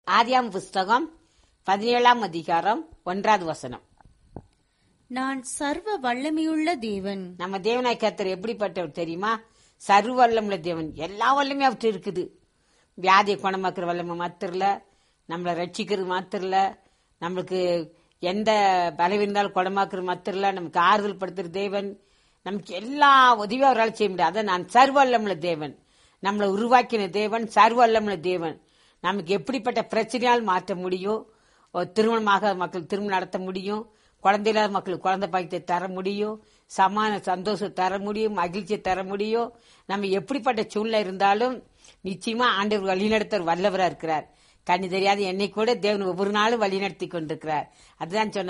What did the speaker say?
ஆதியாம் புஸ்தகம் பதினேழாம் அதிகாரம் ஒன்றாவது வசனம் நான் சர்வ வல்லமையுள்ள தேவன் நம்ம தேவனாய் கர்த்தர் எப்படிப்பட்டவர் தெரியுமா சர்வ வல்லமுள்ள தேவன் எல்லா வல்லமே அவர்கிட்ட இருக்குது வியாதியை குணமாக்குற வல்லமை மாத்திரல நம்மளை ரட்சிக்கிறது மாத்திரல நம்மளுக்கு எந்த பலவீனம் இருந்தாலும் குணமாக்குறது மாத்திரல நமக்கு ஆறுதல் படுத்துற தேவன் நமக்கு எல்லா உதவியும் அவரால் செய்ய முடியாது அதான் நான் சர்வ வல்லமுள்ள தேவன் நம்மளை உருவாக்கின தேவன் சர்வ வல்லமுள்ள தேவன் நமக்கு எப்படிப்பட்ட பிரச்சனையால் மாற்ற முடியும் ஒரு திருமணமாக மக்கள் திருமணம் நடத்த முடியும் குழந்தை இல்லாத மக்களுக்கு குழந்தை பாக்கியத்தை தர முடியும் சமான சந்தோஷம் தர முடியும் மகிழ்ச்சியை தர முடியும் நம்ம எப்படிப்பட்ட சூழ்நிலை இருந்தாலும் நிச்சயமா ஆண்டவர் வழிநடத்தர் வல்லவரா இருக்கிறார் கண்ணு தெரியாத என்னை கூட தேவன் ஒவ்வொரு நாளும் வழிநடத்தி கொண்டிருக்கிறார் அதுதான் சொன்ன